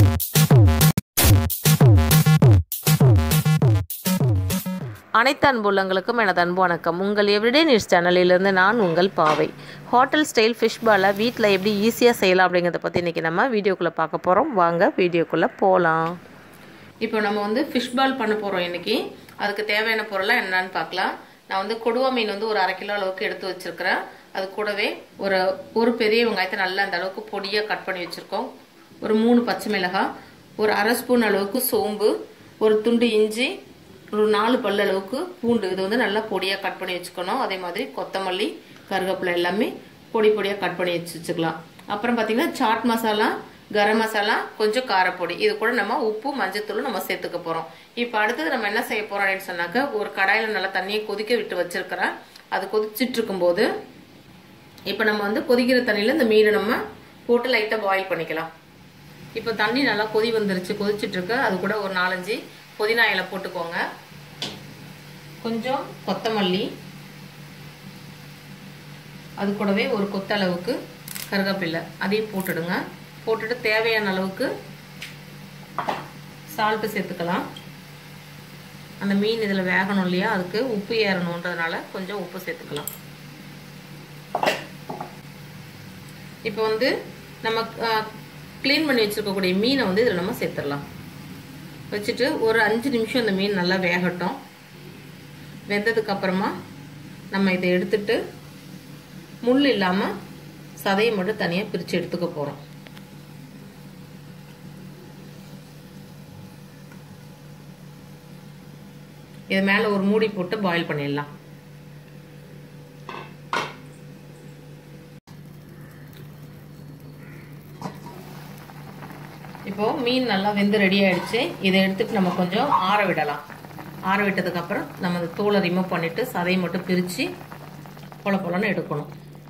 அனைத்து அன்புள்ளங்களுக்கும் எனது அன்பு வணக்கம் உங்கள் எவ்ரிடே நியூஸ் சேனலிலிருந்து நான் உங்கள் பாவை ஹோட்டல் ஸ்டைல் ஃபிஷ் பாலை வீட்டில் எப்படி ஈஸியாக செய்யலாம் அப்படிங்கிறத பற்றி இன்றைக்கி நம்ம வீடியோக்குள்ளே பார்க்க போகிறோம் வாங்க வீடியோக்குள்ளே போகலாம் இப்போ நம்ம வந்து ஃபிஷ் பால் பண்ண போகிறோம் இன்றைக்கி அதுக்கு தேவையான பொருளாக என்னன்னு பார்க்கலாம் நான் வந்து கொடுவா மீன் வந்து ஒரு அரை கிலோ அளவுக்கு எடுத்து வச்சுருக்கிறேன் அது கூடவே ஒரு ஒரு பெரிய வெங்காயத்தை நல்லா அந்த அளவுக்கு பொடியாக கட் பண்ணி வச்சுருக்கோம் ஒரு மூணு பச்சை மிளகாய் ஒரு அரை ஸ்பூன் அளவுக்கு சோம்பு ஒரு துண்டு இஞ்சி ஒரு நாலு பல்லு அளவுக்கு பூண்டு இது வந்து நல்லா பொடியாக கட் பண்ணி வச்சுக்கணும் அதே மாதிரி கொத்தமல்லி கருவேப்பிலை எல்லாமே பொடி பொடியாக கட் பண்ணி வச்சு வச்சுக்கலாம் அப்புறம் பார்த்தீங்கன்னா சாட் மசாலா கரம் மசாலா கொஞ்சம் காரப்பொடி இது கூட நம்ம உப்பு மஞ்சத்தூள் நம்ம சேர்த்துக்க போகிறோம் இப்போ அடுத்தது நம்ம என்ன செய்ய போகிறோம் அப்படின்னு சொன்னாக்க ஒரு கடாயில் நல்லா தண்ணியை கொதிக்க விட்டு வச்சிருக்கிறேன் அது கொதிச்சிட்டு இருக்கும்போது இப்போ நம்ம வந்து கொதிக்கிற தண்ணியில் இந்த மீனை நம்ம போட்டு லைட்டாக பாயில் பண்ணிக்கலாம் இப்போ தண்ணி நல்லா கொதி வந்துருச்சு கொதிச்சிட்டு இருக்கு அது கூட ஒரு நாலஞ்சு புதினா இலை போட்டுக்கோங்க கொஞ்சம் கொத்தமல்லி அது கூடவே ஒரு கொத்தளவுக்கு கருவேப்பில்லை அதையும் போட்டுடுங்க போட்டுட்டு தேவையான அளவுக்கு சால்ட்டு சேர்த்துக்கலாம் அந்த மீன் இதில் வேகணும் இல்லையா அதுக்கு உப்பு ஏறணுன்றதுனால கொஞ்சம் உப்பு சேர்த்துக்கலாம் இப்போ வந்து நம்ம க்ளீன் பண்ணி வச்சுருக்கக்கூடிய மீனை வந்து இதில் நம்ம சேர்த்துடலாம் வச்சுட்டு ஒரு அஞ்சு நிமிஷம் இந்த மீன் நல்லா வேகட்டும் வெந்ததுக்கு அப்புறமா நம்ம இதை எடுத்துட்டு முள் இல்லாமல் சதையை மட்டும் தனியாக பிரித்து எடுத்துக்க போகிறோம் இது மேலே ஒரு மூடி போட்டு பாயில் பண்ணிடலாம் இப்போ மீன் நல்லா வெந்து ரெடி ஆயிடுச்சு இதை எடுத்துட்டு நம்ம கொஞ்சம் ஆற விடலாம் ஆற விட்டதுக்கு அப்புறம் நம்ம அந்த தோலை ரிமூவ் பண்ணிட்டு சதையை மட்டும் பிரித்து பொல பொலன்னு எடுக்கணும்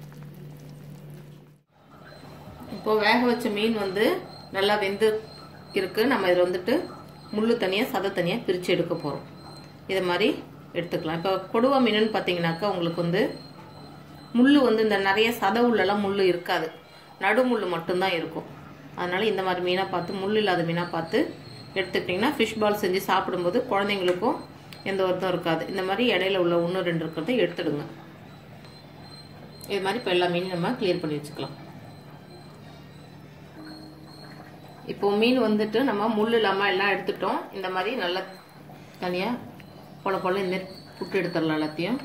இப்போ வேக வச்ச மீன் வந்து நல்லா வெந்து இருக்கு நம்ம இதில் வந்துட்டு முள்ளு தனியாக சதை தனியாக பிரித்து எடுக்க போகிறோம் இதை மாதிரி எடுத்துக்கலாம் இப்போ கொடுவா மீனுன்னு பார்த்தீங்கன்னாக்கா உங்களுக்கு வந்து முள் வந்து இந்த நிறைய சதை உள்ளெல்லாம் முள் இருக்காது நடுமுள் மட்டும்தான் இருக்கும் அதனால் இந்த மாதிரி மீனாக பார்த்து முள் இல்லாத மீனாக பார்த்து எடுத்துக்கிட்டிங்கன்னா ஃபிஷ் பால் செஞ்சு சாப்பிடும்போது குழந்தைங்களுக்கும் எந்த வருத்தம் இருக்காது இந்த மாதிரி இடையில உள்ள ஒன்று ரெண்டு இருக்கிறத எடுத்துடுங்க இது மாதிரி இப்போ எல்லா மீனையும் நம்ம கிளியர் பண்ணி வச்சுக்கலாம் இப்போ மீன் வந்துட்டு நம்ம முள் இல்லாமல் எல்லாம் எடுத்துட்டோம் இந்த மாதிரி நல்லா தனியாக பொல பொல இந்த மாதிரி புட்டு எடுத்துடலாம் எல்லாத்தையும்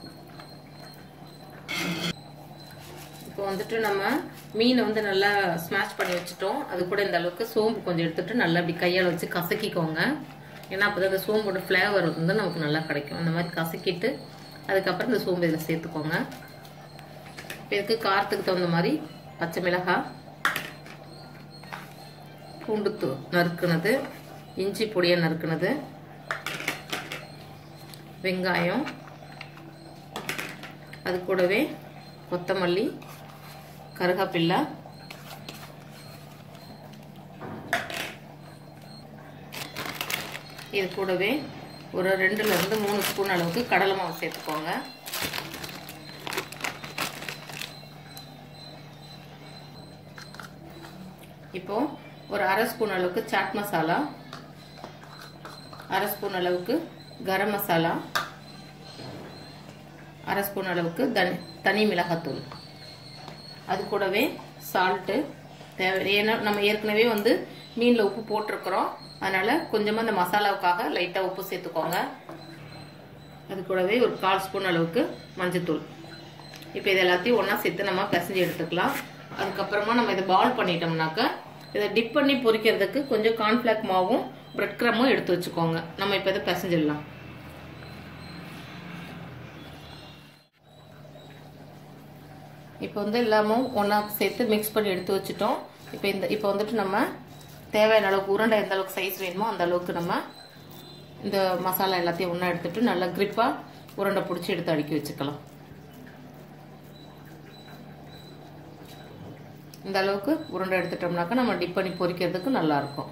இப்போ வந்துட்டு நம்ம மீனை வந்து நல்லா ஸ்மாஷ் பண்ணி வச்சுட்டோம் அது கூட இந்த அளவுக்கு சோம்பு கொஞ்சம் எடுத்துட்டு நல்லா அப்படி கையால் வச்சு கசக்கிக்கோங்க ஏன்னா அப்போ அந்த சோம்போட ஃப்ளேவர் வந்து நமக்கு நல்லா கிடைக்கும் அந்த மாதிரி கசக்கிட்டு அதுக்கப்புறம் இந்த சோம்பு இதில் சேர்த்துக்கோங்க இப்போ இதுக்கு காரத்துக்கு தகுந்த மாதிரி பச்சை மிளகாய் பூண்டு தூ நறுக்குனது இஞ்சி பொடியை நறுக்குனது வெங்காயம் அது கூடவே கொத்தமல்லி கருகாப்பில்லா இது கூடவே ஒரு ரெண்டுல இருந்து மூணு ஸ்பூன் அளவுக்கு கடலை மாவு சேர்த்துக்கோங்க இப்போ ஒரு அரை ஸ்பூன் அளவுக்கு சாட் மசாலா அரை ஸ்பூன் அளவுக்கு கரம் மசாலா அரை ஸ்பூன் அளவுக்கு தனி தனி மிளகாத்தூள் அது கூடவே சால்ட்டு தேவை ஏன்னா நம்ம ஏற்கனவே வந்து மீனில் உப்பு போட்டிருக்கிறோம் அதனால் கொஞ்சமாக இந்த மசாலாவுக்காக லைட்டாக உப்பு சேர்த்துக்கோங்க அது கூடவே ஒரு கால் ஸ்பூன் அளவுக்கு மஞ்சத்தூள் இப்போ இது எல்லாத்தையும் ஒன்றா சேர்த்து நம்ம பிசைஞ்சு எடுத்துக்கலாம் அதுக்கப்புறமா நம்ம இதை பால் பண்ணிட்டோம்னாக்கா இதை டிப் பண்ணி பொரிக்கிறதுக்கு கொஞ்சம் கார்ன்ஃப்ளாக் மாவும் பிரெட் க்ரமும் எடுத்து வச்சுக்கோங்க நம்ம இப்போ இதை பிசைஞ்சிடலாம் இப்போ வந்து எல்லாமும் ஒன்றா சேர்த்து மிக்ஸ் பண்ணி எடுத்து வச்சுட்டோம் இப்போ இந்த இப்போ வந்துட்டு நம்ம தேவையான அளவுக்கு உருண்டை எந்த அளவுக்கு சைஸ் வேணுமோ அந்த அளவுக்கு நம்ம இந்த மசாலா எல்லாத்தையும் ஒன்றா எடுத்துட்டு நல்லா கிரிப்பாக உருண்டை பிடிச்சி எடுத்து அடுக்கி வச்சுக்கலாம் இந்த அளவுக்கு உருண்டை எடுத்துட்டோம்னாக்கா நம்ம டிப் பண்ணி பொரிக்கிறதுக்கு நல்லாயிருக்கும்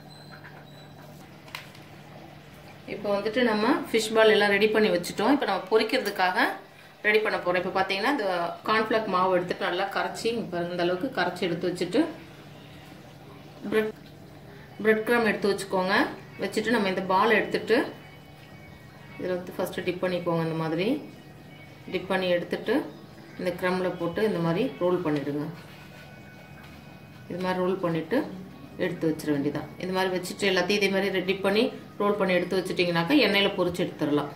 இப்போ வந்துட்டு நம்ம ஃபிஷ் பால் எல்லாம் ரெடி பண்ணி வச்சுட்டோம் இப்போ நம்ம பொரிக்கிறதுக்காக ரெடி பண்ண போகிறோம் இப்போ பார்த்தீங்கன்னா இந்த கார்ன்ஃப்ளாக் மாவு எடுத்துட்டு நல்லா கரைச்சி இப்போ இந்த அளவுக்கு கரைச்சி எடுத்து வச்சுட்டு பிரெட் பிரெட் க்ரம் எடுத்து வச்சுக்கோங்க வச்சுட்டு நம்ம இந்த பால் எடுத்துட்டு இதில் வந்து ஃபஸ்ட்டு டிப் பண்ணிக்கோங்க இந்த மாதிரி டிப் பண்ணி எடுத்துட்டு இந்த க்ரம்மில் போட்டு இந்த மாதிரி ரோல் பண்ணிவிடுங்க இது மாதிரி ரோல் பண்ணிவிட்டு எடுத்து வச்சிட வேண்டியதான் இது மாதிரி வச்சுட்டு எல்லாத்தையும் இதே மாதிரி ரெடி பண்ணி ரோல் பண்ணி எடுத்து வச்சுட்டிங்கனாக்கா எண்ணெயில் பொரிச்சு எடுத்துடலாம்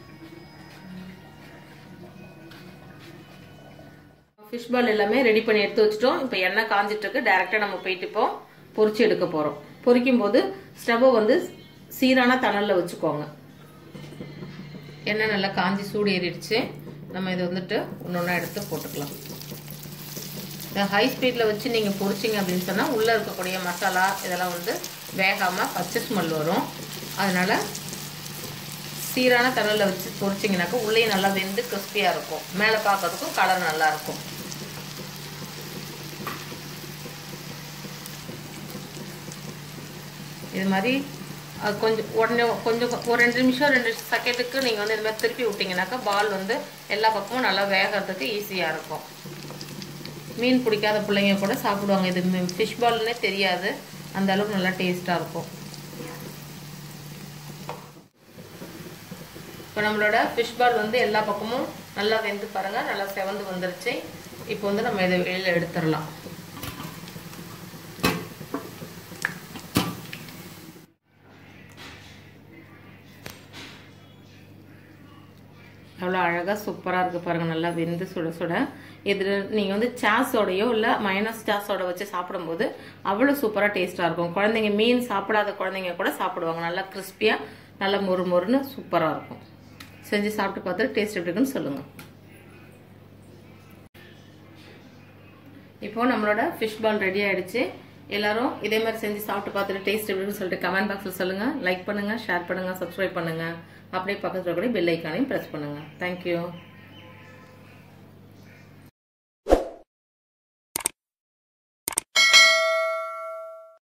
ஃபிஷ் பால் எல்லாமே ரெடி பண்ணி எடுத்து வச்சுட்டோம் இப்போ எண்ணெய் காஞ்சிட்டு இருக்கு டேரெக்டாக நம்ம போயிட்டு இப்போ பொரிச்சு எடுக்க போகிறோம் பொரிக்கும் போது ஸ்டவ்வை வந்து சீரான தணலில் வச்சுக்கோங்க எண்ணெய் நல்லா காஞ்சி சூடு ஏறிடுச்சு நம்ம இதை வந்துட்டு ஒன்று ஒன்றா எடுத்து போட்டுக்கலாம் இந்த ஹை ஸ்பீடில் வச்சு நீங்கள் பொரிச்சிங்க அப்படின்னு சொன்னால் உள்ளே இருக்கக்கூடிய மசாலா இதெல்லாம் வந்து வேகாமல் பச்சை ஸ்மெல் வரும் அதனால் சீரான தணலில் வச்சு பொரிச்சிங்கனாக்கா உள்ளே நல்லா வெந்து கிறிஸ்பியாக இருக்கும் மேலே பார்க்கறதுக்கும் கலர் நல்லா இருக்கும் இது மாதிரி கொஞ்சம் உடனே கொஞ்சம் ஒரு ரெண்டு நிமிஷம் ரெண்டு செகண்டுக்கு நீங்கள் வந்து இது மாதிரி திருப்பி விட்டிங்கனாக்கா பால் வந்து எல்லா பக்கமும் நல்லா வேகிறதுக்கு ஈஸியாக இருக்கும் மீன் பிடிக்காத பிள்ளைங்க கூட சாப்பிடுவாங்க இது ஃபிஷ் பால்னே தெரியாது அந்த அளவுக்கு நல்லா டேஸ்ட்டாக இருக்கும் இப்போ நம்மளோட ஃபிஷ் பால் வந்து எல்லா பக்கமும் நல்லா வெந்து பாருங்கள் நல்லா செவந்து வந்துருச்சு இப்போ வந்து நம்ம இதை வெளியில் எடுத்துடலாம் எவ்வளோ அழகாக சூப்பராக இருக்குது பாருங்கள் நல்லா வெந்து சுட சுட இது நீங்கள் வந்து சாஸோடையோ இல்லை மைனஸ் சாஸோட வச்சு சாப்பிடும்போது அவ்வளோ சூப்பராக டேஸ்ட்டாக இருக்கும் குழந்தைங்க மீன் சாப்பிடாத குழந்தைங்க கூட சாப்பிடுவாங்க நல்லா கிறிஸ்பியாக நல்லா மொறு மொறுன்னு சூப்பராக இருக்கும் செஞ்சு சாப்பிட்டு பார்த்துட்டு டேஸ்ட் எப்படி இருக்குன்னு சொல்லுங்கள் இப்போ நம்மளோட ஃபிஷ் பால் ரெடி ஆயிடுச்சு எல்லாரும் இதே மாதிரி செஞ்சு சாப்பிட்டு பார்த்துட்டு டேஸ்ட் எப்படின்னு சொல்லிட்டு கமெண்ட் பாக்ஸில் சொல்லுங்கள் லைக் பண்ணுங்கள் ஷேர் பண்ணுங்கள் சப்ஸ்கிரைப் பண்ணுங்கள் அப்படியே பக்கத்தில் கூட பெல் ஐக்கானையும் ப்ரெஸ் பண்ணுங்கள் தேங்க்யூ